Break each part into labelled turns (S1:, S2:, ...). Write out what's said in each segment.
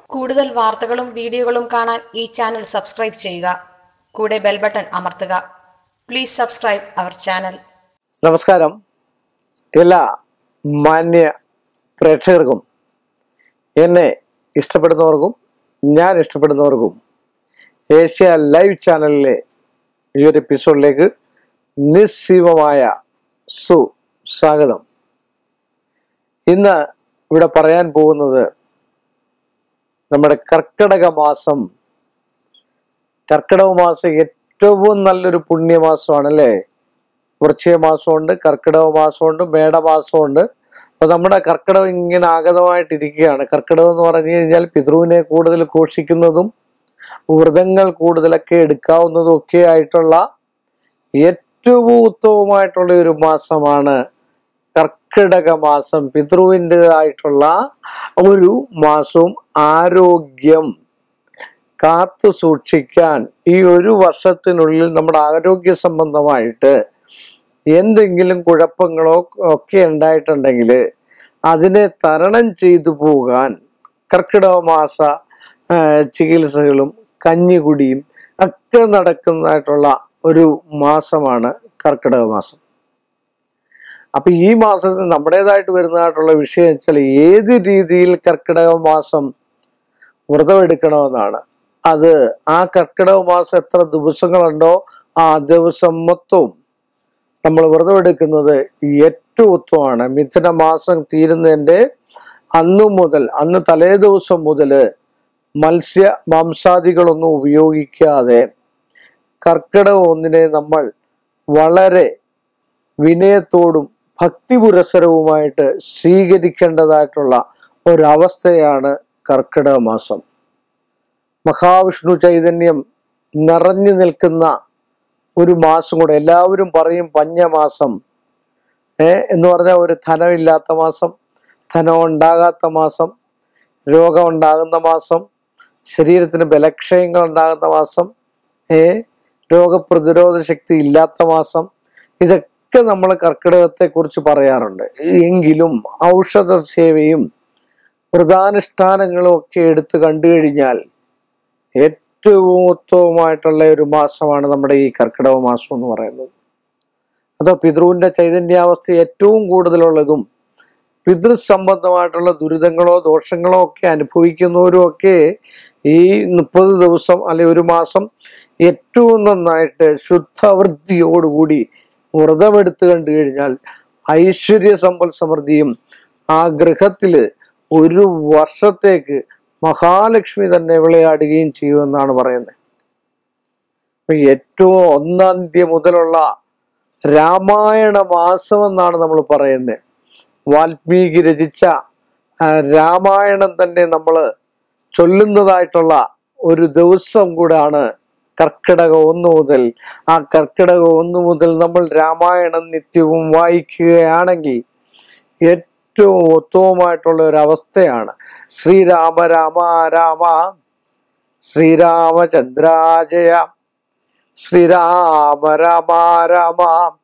S1: കൂടുതൽ വാർത്തകളും വീഡിയോകളും കാണാൻ ഈ ചാനൽ സബ്സ്ക്രൈബ് ചെയ്യുക കൂടെ ബെൽ ബട്ടൺ അമർത്തുക പ്ലീസ് സബ്സ്ക്രൈബ് അവർ ചാനൽ
S2: നമസ്കാരം എല്ലാ മാന്യ പ്രേക്ഷകർക്കും എന്നെ ഇഷ്ടപ്പെടുന്നവർക്കും ഞാൻ ഇഷ്ടപ്പെടുന്നവർക്കും ഏഷ്യ ലൈവ് ചാനലിലെ ഈ ഒരു എപ്പിസോഡിലേക്ക് നിസ്സീമമായ സു സ്വാഗതം ഇന്ന് ഇവിടെ പറയാൻ പോകുന്നത് നമ്മുടെ കർക്കിടക മാസം കർക്കിടക മാസം ഏറ്റവും നല്ലൊരു പുണ്യമാസമാണ് അല്ലേ വൃശ്ചിക മാസമുണ്ട് കർക്കിടക മാസമുണ്ട് മേടമാസമുണ്ട് അപ്പൊ നമ്മുടെ കർക്കിടകം ഇങ്ങനെ ആഗതമായിട്ടിരിക്കുകയാണ് കർക്കിടകം എന്ന് പറഞ്ഞു കഴിഞ്ഞാൽ പിതൃവിനെ കൂടുതൽ ഘോഷിക്കുന്നതും വ്രതങ്ങൾ കൂടുതലൊക്കെ എടുക്കാവുന്നതും ഒക്കെ ആയിട്ടുള്ള ഏറ്റവും ഉത്തമമായിട്ടുള്ള ഒരു മാസമാണ് കർക്കിടക മാസം പിതൃവിൻ്റെതായിട്ടുള്ള ഒരു മാസവും ആരോഗ്യം കാത്തു സൂക്ഷിക്കാൻ ഈ ഒരു വർഷത്തിനുള്ളിൽ നമ്മുടെ ആരോഗ്യ സംബന്ധമായിട്ട് എന്തെങ്കിലും കുഴപ്പങ്ങളോ ഒക്കെ ഉണ്ടായിട്ടുണ്ടെങ്കിൽ അതിനെ തരണം ചെയ്തു പോകാൻ കർക്കിടക മാസ ആ, ചികിത്സകളും കഞ്ഞികുടിയും ഒക്കെ നടക്കുന്നതായിട്ടുള്ള ഒരു മാസമാണ് കർക്കിടക മാസം അപ്പൊ ഈ മാസത്തിൽ നമ്മുടേതായിട്ട് വരുന്നതായിട്ടുള്ള വിഷയം വെച്ചാൽ ഏത് രീതിയിൽ കർക്കിടക മാസം വ്രതമെടുക്കണമെന്നാണ് അത് ആ കർക്കിടക മാസം എത്ര ദിവസങ്ങളുണ്ടോ ആ ദിവസം മൊത്തവും നമ്മൾ വ്രതമെടുക്കുന്നത് ഏറ്റവും ഉത്തമമാണ് മിഥുന മാസം തീരുന്നതിൻ്റെ അന്നു മുതൽ അന്ന് തലേ ദിവസം മുതൽ മത്സ്യ മാംസാദികളൊന്നും ഉപയോഗിക്കാതെ കർക്കിടക ഒന്നിനെ നമ്മൾ വളരെ വിനയത്തോടും ഭക്തി പുരസരവുമായിട്ട് സ്വീകരിക്കേണ്ടതായിട്ടുള്ള ഒരവസ്ഥയാണ് കർക്കിടക മാസം മഹാവിഷ്ണു ചൈതന്യം നിറഞ്ഞു നിൽക്കുന്ന ഒരു മാസം കൂടെ എല്ലാവരും പറയും പഞ്ഞമാസം ഏ എന്ന് പറഞ്ഞാൽ ഒരു ധനമില്ലാത്ത മാസം ധനം ഉണ്ടാകാത്ത മാസം രോഗം ഉണ്ടാകുന്ന മാസം ശരീരത്തിന് ബലക്ഷയങ്ങൾ ഉണ്ടാകുന്ന മാസം ഏ രോഗപ്രതിരോധ ശക്തി ഇല്ലാത്ത മാസം ഇതൊക്കെ നമ്മൾ കർക്കിടകത്തെ കുറിച്ച് പറയാറുണ്ട് എങ്കിലും ഔഷധ സേവയും വ്രതാനുഷ്ഠാനങ്ങളും ഒക്കെ എടുത്തു കണ്ടു കഴിഞ്ഞാൽ ഏറ്റവും ഉത്തമമായിട്ടുള്ള ഒരു മാസമാണ് നമ്മുടെ ഈ കർക്കിടക മാസം എന്ന് പറയുന്നത് അതോ പിതൃവിന്റെ ചൈതന്യാവസ്ഥ ഏറ്റവും കൂടുതലുള്ളതും പിതൃസംബന്ധമായിട്ടുള്ള ദുരിതങ്ങളോ ദോഷങ്ങളോ ഒക്കെ അനുഭവിക്കുന്നവരും ഒക്കെ ഈ മുപ്പത് ദിവസം അല്ലെ ഒരു മാസം ഏറ്റവും നന്നായിട്ട് ശുദ്ധവൃത്തിയോടുകൂടി വ്രതമെടുത്ത് കണ്ടു കഴിഞ്ഞാൽ ഐശ്വര്യ സമ്പൽ സമൃദ്ധിയും ആ ഗൃഹത്തില് ഒരു വർഷത്തേക്ക് മഹാലക്ഷ്മി തന്നെ വിളയാടുകയും ചെയ്യുമെന്നാണ് പറയുന്നത് അപ്പൊ ഏറ്റവും ഒന്നാം തീയതി മുതലുള്ള രാമായണ മാസം എന്നാണ് നമ്മൾ പറയുന്നത് വാൽമീകി രചിച്ച ആ, രാമായണം തന്നെ നമ്മൾ ചൊല്ലുന്നതായിട്ടുള്ള ഒരു ദിവസം കൂടാണ് കർക്കിടക ഒന്ന് മുതൽ ആ കർക്കിടക ഒന്ന് മുതൽ നമ്മൾ രാമായണം നിത്യവും വായിക്കുകയാണെങ്കിൽ ഏറ്റവും ഉത്തമമായിട്ടുള്ള ഒരു അവസ്ഥയാണ് ശ്രീരാമ രാമ രാമ ശ്രീരാമചന്ദ്രാജയ ശ്രീരാമ രാമ രാമ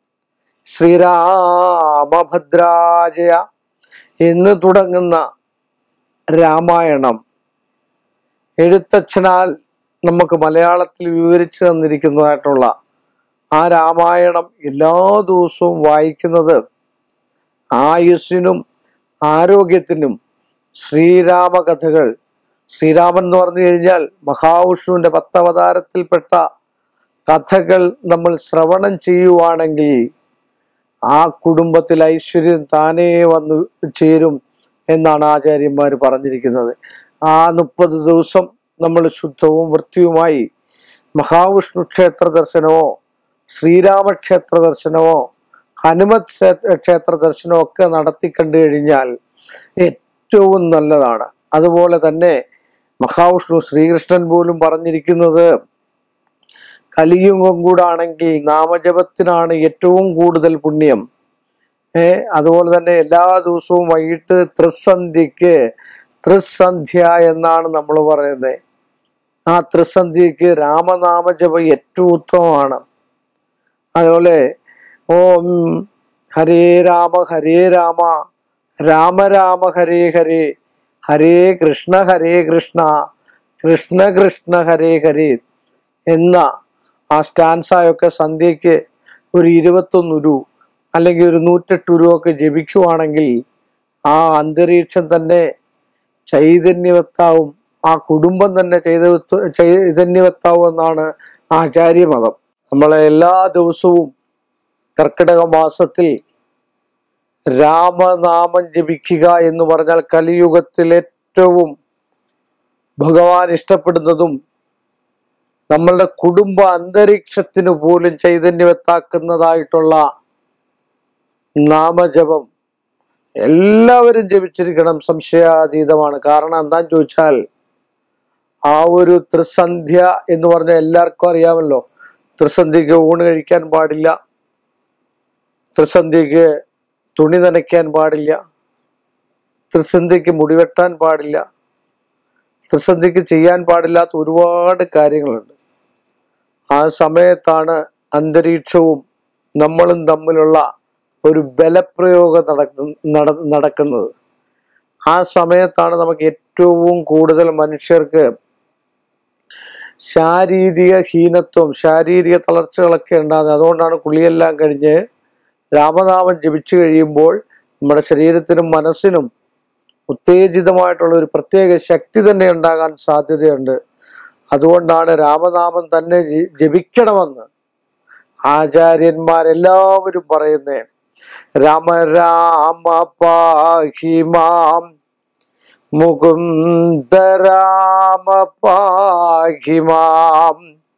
S2: ശ്രീരാമഭദ്രാജയ എന്ന് തുടങ്ങുന്ന രാമായണം എഴുത്തച്ഛനാൽ നമുക്ക് മലയാളത്തിൽ വിവരിച്ചു തന്നിരിക്കുന്നതായിട്ടുള്ള ആ രാമായണം എല്ലാ ദിവസവും വായിക്കുന്നത് ആയുസ്സിനും ആരോഗ്യത്തിനും ശ്രീരാമകഥകൾ ശ്രീരാമൻ എന്ന് പറഞ്ഞു കഴിഞ്ഞാൽ മഹാവിഷ്ണുവിന്റെ പത്തവതാരത്തിൽപ്പെട്ട കഥകൾ നമ്മൾ ശ്രവണം ചെയ്യുവാണെങ്കിൽ ആ കുടുംബത്തിൽ ഐശ്വര്യം താനേ വന്നു ചേരും എന്നാണ് ആചാര്യന്മാർ പറഞ്ഞിരിക്കുന്നത് ആ മുപ്പത് ദിവസം നമ്മൾ ശുദ്ധവും വൃത്തിയുമായി മഹാവിഷ്ണു ക്ഷേത്ര ദർശനമോ ശ്രീരാമക്ഷേത്ര ദർശനമോ ഹനുമത് ക്ഷേത്ര- ക്ഷേത്ര ദർശനമോ ഒക്കെ നടത്തി കണ്ടു കഴിഞ്ഞാൽ ഏറ്റവും നല്ലതാണ് അതുപോലെ തന്നെ മഹാവിഷ്ണു ശ്രീകൃഷ്ണൻ പോലും പറഞ്ഞിരിക്കുന്നത് കലിയുഗം കൂടാണെങ്കിൽ നാമജപത്തിനാണ് ഏറ്റവും കൂടുതൽ പുണ്യം ഏ അതുപോലെ തന്നെ എല്ലാ ദിവസവും വൈകിട്ട് ത്രിസന്ധ്യക്ക് ത്രിസന്ധ്യ എന്നാണ് നമ്മൾ പറയുന്നത് ആ ത്രിസന്ധ്യക്ക് രാമനാമജപം ഏറ്റവും ഉത്തമമാണ് അതുപോലെ ഓം ഹരേ രാമ ഹരേ രാമ രാമ രാമ ഹരേ ഹരേ ഹരേ കൃഷ്ണ ഹരേ കൃഷ്ണ കൃഷ്ണ കൃഷ്ണ ഹരേ ഹരേ എന്ന ആ സ്റ്റാൻസായൊക്കെ സന്ധ്യയ്ക്ക് ഒരു ഇരുപത്തൊന്ന് ഉരു അല്ലെങ്കിൽ ഒരു നൂറ്റെട്ട് ഉരു ഒക്കെ ജപിക്കുവാണെങ്കിൽ ആ അന്തരീക്ഷം തന്നെ ചൈതന്യവത്താവും ആ കുടുംബം തന്നെ ചെയ്ത ചൈതന്യവത്താവും എന്നാണ് ആചാര്യമതം നമ്മളെ എല്ലാ ദിവസവും കർക്കിടക മാസത്തിൽ രാമനാമം ജപിക്കുക എന്ന് പറഞ്ഞാൽ കലിയുഗത്തിൽ ഏറ്റവും ഭഗവാൻ ഇഷ്ടപ്പെടുന്നതും നമ്മളുടെ കുടുംബ അന്തരീക്ഷത്തിന് പോലും ചൈതന്യവത്താക്കുന്നതായിട്ടുള്ള നാമജപം എല്ലാവരും ജപിച്ചിരിക്കണം സംശയാതീതമാണ് കാരണം എന്താന്ന് ചോദിച്ചാൽ ആ ഒരു ത്രിസന്ധ്യ എന്ന് പറഞ്ഞാൽ എല്ലാവർക്കും അറിയാമല്ലോ ത്രിസന്ധ്യക്ക് ഊണ് കഴിക്കാൻ പാടില്ല ത്രിസന്ധ്യക്ക് തുണി നനയ്ക്കാൻ പാടില്ല ത്രിസന്ധ്യക്ക് മുടിവെട്ടാൻ പാടില്ല ത്രിസന്ധ്യക്ക് ചെയ്യാൻ പാടില്ലാത്ത ഒരുപാട് കാര്യങ്ങളുണ്ട് ആ സമയത്താണ് അന്തരീക്ഷവും നമ്മളും തമ്മിലുള്ള ഒരു ബലപ്രയോഗം നടക്കുന്ന നട- നടക്കുന്നത് ആ സമയത്താണ് നമുക്ക് ഏറ്റവും കൂടുതൽ മനുഷ്യർക്ക് ശാരീരിക ഹീനത്വം ശാരീരിക തളർച്ചകളൊക്കെ ഉണ്ടാകുന്നത് അതുകൊണ്ടാണ് കുളിയെല്ലാം കഴിഞ്ഞ് രാമനാമം ജപിച്ചു കഴിയുമ്പോൾ നമ്മുടെ ശരീരത്തിനും മനസ്സിനും ഉത്തേജിതമായിട്ടുള്ള ഒരു പ്രത്യേക ശക്തി തന്നെ ഉണ്ടാകാൻ സാധ്യതയുണ്ട് അതുകൊണ്ടാണ് രാമനാമം തന്നെ ജി- ജപിക്കണമെന്ന് ആചാര്യന്മാരെല്ലാവരും പറയുന്നേ രാമ രാമ പാഹി മാം മുകുന്ദ രാമ പാഹി മാം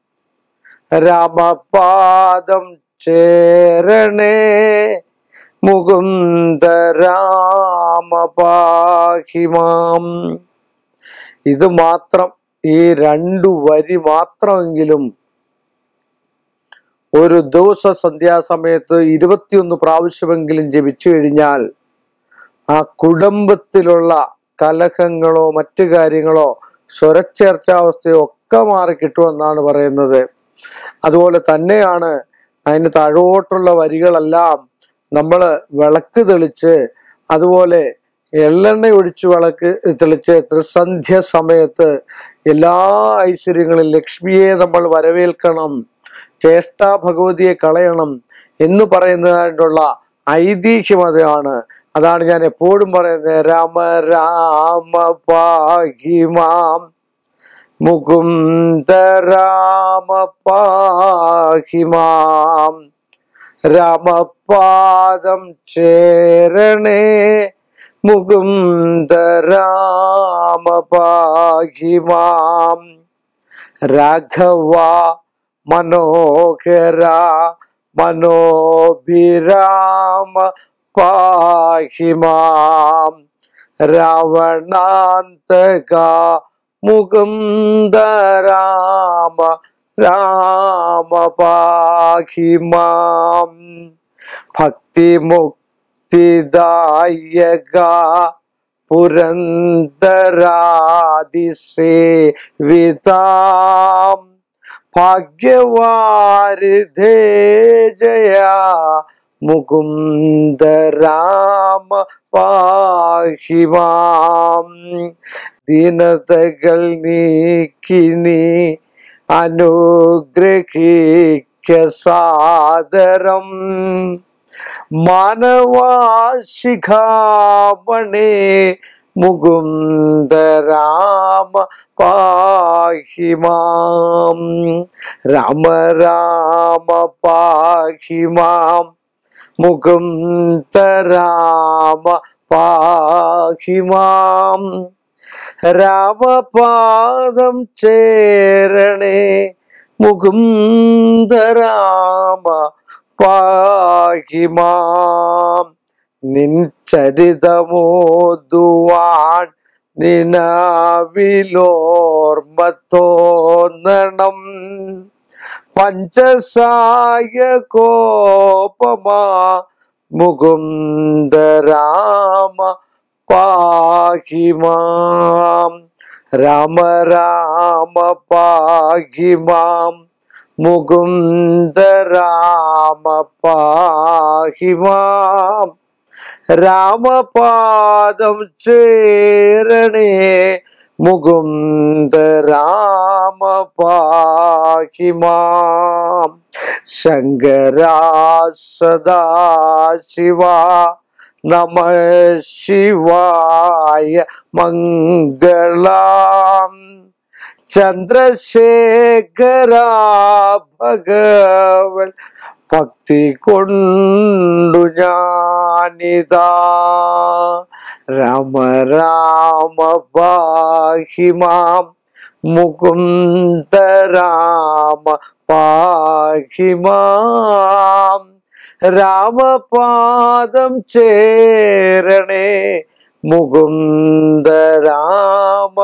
S2: രാമപാദം ചേരണേ മുകുന്ദ രാമ പാഹി മാം ഇത് മാത്രം ഈ രണ്ടു വരി മാത്രമെങ്കിലും ഒരു ദിവസ സന്ധ്യാസമയത്ത് ഇരുപത്തിയൊന്ന് പ്രാവശ്യമെങ്കിലും ജപിച്ചു കഴിഞ്ഞാൽ ആ കുടുംബത്തിലുള്ള കലഹങ്ങളോ മറ്റു കാര്യങ്ങളോ സ്വരച്ചേർച്ചാവസ്ഥയോ ഒക്കെ മാറി കിട്ടുമെന്നാണ് പറയുന്നത് അതുപോലെ തന്നെയാണ് അതിന് താഴോട്ടുള്ള വരികളെല്ലാം നമ്മൾ വിളക്ക് തെളിച്ച് അതുപോലെ എള്ളെണ്ണ ഒഴിച്ച് വിളക്ക് തെളിച്ച് ത്രിസന്ധ്യ സമയത്ത് എല്ലാ ഐശ്വര്യങ്ങളും ലക്ഷ്മിയെ നമ്മൾ വരവേൽക്കണം ചേഷ്ടാ ഭഗവതിയെ കളയണം എന്ന് പറയുന്നതായിട്ടുള്ള ഐതിഹ്യം അതാണ് അതാണ് ഞാൻ എപ്പോഴും പറയുന്നത് രാമ രാമ പാഹിമാം മുകുന്ദ രാമ പാഹിമാം രാമപാദം ചേരണേ മുകുന്ദ രാമ പാഹിമാം രാഘവ മനോഹര മനോഭിരാമ പാഹിമാം രാവണാന്തക മുകുന്ദ രാമ രാമ പാഹിമാം ഭക്തിമുക്തിദായക പുരന്തരാതിസേവിതാം ഭാഗ്യവാരിധേ ജയ മുകുന്ദ രാമ പാഹിമാം ദീനതകൾ നീക്കിനി അനുഗ്രഹിക്ക സാദരം മാനവാശിഖാമണേ മുകുന്ദ രാമ പാഹിമാം രാമ രാമ പാഹിമാം മുകുന്ദ രാമ പാഹിമാം രാമപാദം ചേരണേ മുകുന്ദ രാമ പാഹിമാം നിൻ ചരിതമോതുവാൻ നിനാവിലോർമ്മ തോന്നണം പഞ്ചസായ കോപമാ മുകുന്ദ രാമ പാഹിമാം രാമ രാമ പാഹിമാം മുകുന്ദ രാമ പാഹിമാം രാമപാദം ചേരണേ മുകുന്ദ രാമ പാഹിമാം ശങ്കരാ സദാശിവ നമ ശിവായ മംഗളം ചന്ദ്രശേഖര ഭഗവൻ ഭക്തി കൊണ്ടു ഞാനിതാ രാമ രാമ പാഹിമാം മുകുന്ദ രാമ പാഹിമാം രാമപാദം ചേരണേ മുകുന്ദ രാമ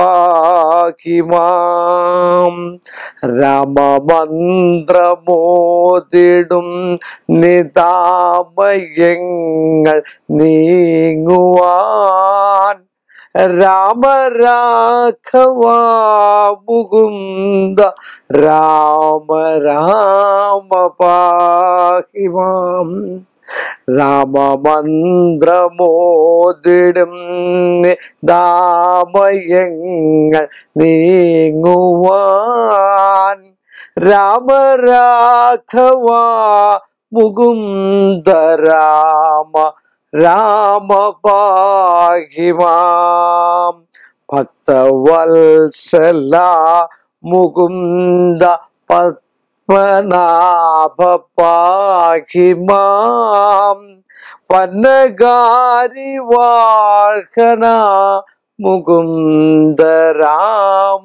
S2: പാഹിമാം രാമമന്ത്രമോതിടും നിതാമയങ്ങൾ നീങ്ങുവാൻ രാമരാഘവ മുകുന്ദ രാമ രാമ പാഹിമാം രാമമന്ത്രമോതിടും ദാമയങ്ങൾ നീങ്ങുവാൻ രാമരാഘവ മുകുന്ദ രാമ രാമ പാഹിമാം ഭക്തവത്സല മുകുന്ദ പത്മനാഭ പാഹിമാം പന്നഗാരി വാഹന മുകുന്ദ രാമ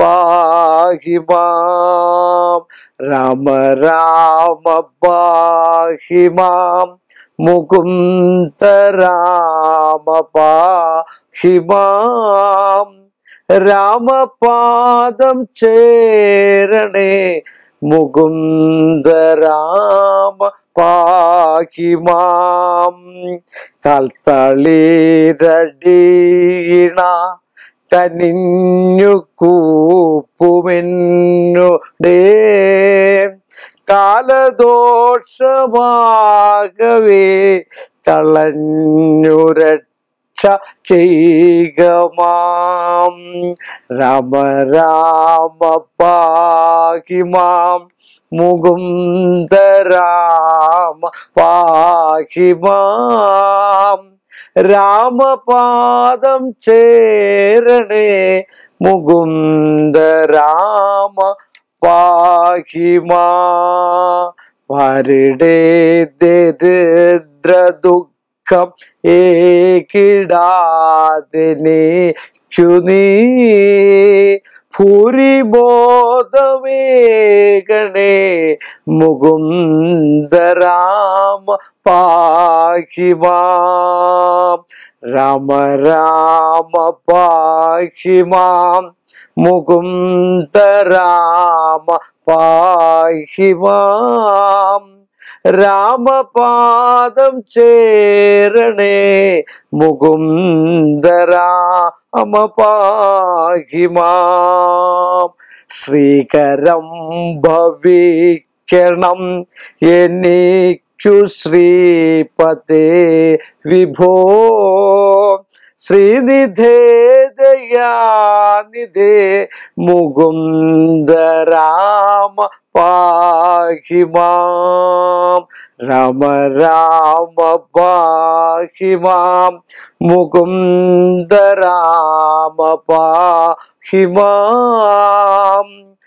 S2: പാഹിമാം രാമ രാമ പാഹിമാം മുകുന്ദ രാമ പാഹിമാം രാമപാദം ചേരണേ മുകുന്ദ രാമ പാഹിമാം കാൽത്തളിരടീണ കനിഞ്ഞു കൂപ്പുമെന്നുടേ കാലദോഷമാകവേ കളഞ്ഞുരക്ഷ ചെയ്യുകമാം രാമ രാമ പാഹിമാം മുകുന്ദ രാമ പാഹിമാം രാമപാദം ചേരണേ മുകുന്ദ രാമ പാഹിമാ വരുടെ ദരിദ്ര ദുഃഖം ഏകിടാതെ നീ ഭൂരിബോധമേകണേ മുകുന്ദ രാമ പാഹിമാം രാമ രാമ പാഹിമാം മുകുന്ദ രാമ പാഹിമാം രാമപാദം ചേരണേ മുകുന്ദ രാമ പാഹിമാം ശ്രീകരം ഭവിക്കണം എനിക്കു ശ്രീപതേ വിഭോ ശ്രീനിധേ ദയാനിധേ മുകുന്ദ രാമ പാഹിമാം രാമ രാമ പാഹിമാം മുകുന്ദ രാമ പാഹിമാം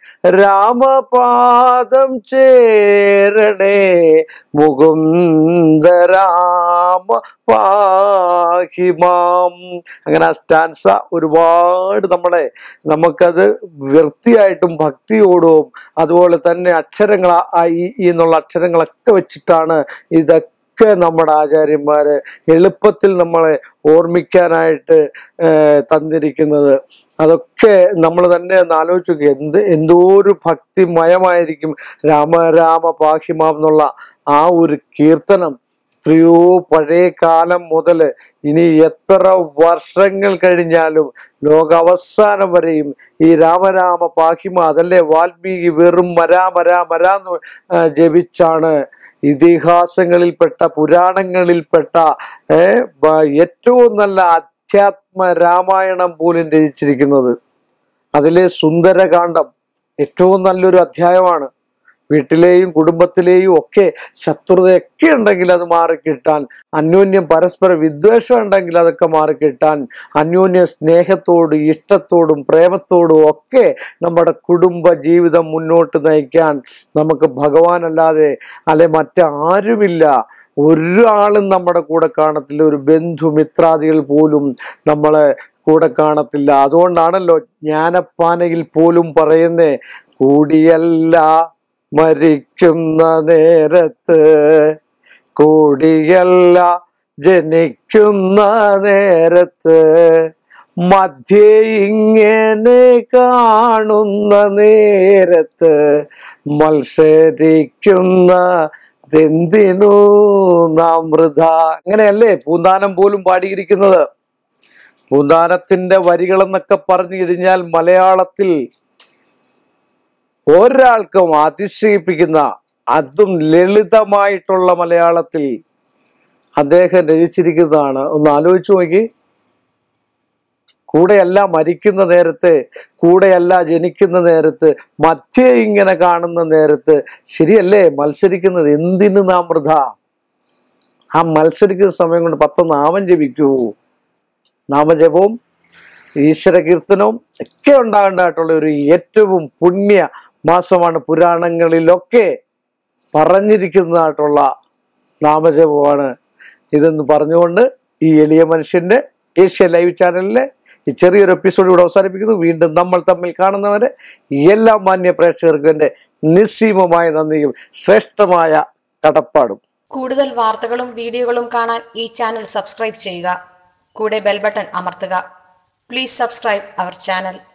S2: രാമപാദം ചേരണേ മുകുന്ദ രാമ പാഹിമാം അങ്ങനെ ആ സ്റ്റാൻസ ഒരുപാട് നമ്മളെ നമുക്കത് വൃത്തിയായിട്ടും ഭക്തിയോടും അതുപോലെ തന്നെ അക്ഷരങ്ങൾ ആ ഈ ഈ എന്നുള്ള അക്ഷരങ്ങളൊക്കെ വെച്ചിട്ടാണ് ഇതൊക്കെ ഒക്കെ നമ്മുടെ ആചാര്യന്മാര് എളുപ്പത്തിൽ നമ്മളെ ഓർമ്മിക്കാനായിട്ട് ഏർ തന്നിരിക്കുന്നത് അതൊക്കെ നമ്മൾ തന്നെ ഒന്ന് ആലോചിച്ച് നോക്കുക എന്ത് എന്തോ ഒരു ഭക്തിമയമായിരിക്കും രാമ രാമ പാഹിമാം എന്നുള്ള ആ ഒരു കീർത്തനം എത്രയോ പഴയ കാലം മുതൽ ഇനി എത്ര വർഷങ്ങൾ കഴിഞ്ഞാലും ലോകാവസാനം വരെയും ഈ രാമരാമ പാഹിമ അതല്ലേ വാൽമീകി വെറും മരാ മരാ മരാ എന്ന് ആ, ജപിച്ചാണ് ഇതിഹാസങ്ങളിൽപ്പെട്ട പുരാണങ്ങളിൽപ്പെട്ട ഏ, ബ- ഏറ്റവും നല്ല അധ്യാത്മ രാമായണം പോലും രചിച്ചിരിക്കുന്നത് അതിലെ സുന്ദരകാന്ഡം ഏറ്റവും നല്ലൊരു അധ്യായമാണ് വീട്ടിലെയും കുടുംബത്തിലെയും ഒക്കെ ശത്രുതയൊക്കെ ഉണ്ടെങ്കിൽ അത് മാറിക്കിട്ടാൻ അന്യോന്യം പരസ്പര വിദ്വേഷം ഉണ്ടെങ്കിൽ അതൊക്കെ മാറിക്കിട്ടാൻ അന്യോന്യ സ്നേഹത്തോടും ഇഷ്ടത്തോടും പ്രേമത്തോടും ഒക്കെ നമ്മുടെ കുടുംബ ജീവിതം മുന്നോട്ട് നയിക്കാൻ നമുക്ക് ഭഗവാനല്ലാതെ അല്ലെ മറ്റാരുമില്ല ഒരാളും നമ്മുടെ കൂടെ കാണത്തില്ല ഒരു ബന്ധു മിത്രാദികൾ പോലും നമ്മളെ കൂടെ കാണത്തില്ല അതുകൊണ്ടാണല്ലോ ജ്ഞാനപ്പാനയിൽ പോലും പറയുന്നേ കൂടിയല്ല മരിക്കുന്ന നേരത്ത് കൂടിയല്ല ജനിക്കുന്ന നേരത്ത് മധ്യേ ഇങ്ങനെ കാണുന്ന നേരത്ത് മത്സരിക്കുന്ന തെന്തിനു നാം വൃഥ അങ്ങനെയല്ലേ പൂന്താനം പോലും പാടിയിരിക്കുന്നത് പൂന്താനത്തിന്റെ വരികളെന്നൊക്കെ പറഞ്ഞു കഴിഞ്ഞാൽ മലയാളത്തിൽ ഒരാൾക്കും അതിശയിപ്പിക്കുന്ന അതും ലളിതമായിട്ടുള്ള മലയാളത്തിൽ അദ്ദേഹം രചിച്ചിരിക്കുന്നതാണ് ഒന്ന് ആലോചിച്ചു നോക്കി കൂടെയല്ല മരിക്കുന്ന നേരത്ത് കൂടെയല്ല ജനിക്കുന്ന നേരത്ത് മധ്യേ ഇങ്ങനെ കാണുന്ന നേരത്ത് ശരിയല്ലേ മത്സരിക്കുന്നത് എന്തിന് നാം വൃഥ ആ മത്സരിക്കുന്ന സമയം കൊണ്ട് പത്ത് നാമം ജപിക്കൂ നാമജപവും ഈശ്വര കീർത്തനവും ഒക്കെ ഉണ്ടാകേണ്ടതായിട്ടുള്ള ഒരു ഏറ്റവും പുണ്യ മാസമാണ് പുരാണങ്ങളിലൊക്കെ പറഞ്ഞിരിക്കുന്നതായിട്ടുള്ള നാമജപമാണ് ഇതെന്ന് പറഞ്ഞുകൊണ്ട് ഈ എളിയ മനുഷ്യന്റെ ഏഷ്യ ലൈവ് ചാനലിലെ ഈ ചെറിയൊരു എപ്പിസോഡ് ഇവിടെ അവസാനിപ്പിക്കുന്നു വീണ്ടും നമ്മൾ തമ്മിൽ കാണുന്നവരെ എല്ലാ മാന്യ പ്രേക്ഷകർക്കും എൻ്റെ നിസ്സീമമായ നന്ദിയും ശ്രേഷ്ഠമായ കടപ്പാടും
S1: കൂടുതൽ വാർത്തകളും വീഡിയോകളും കാണാൻ ഈ ചാനൽ സബ്സ്ക്രൈബ് ചെയ്യുക കൂടെ ബെൽ ബട്ടൺ അമർത്തുക പ്ലീസ് സബ്സ്ക്രൈബ് അവർ ചാനൽ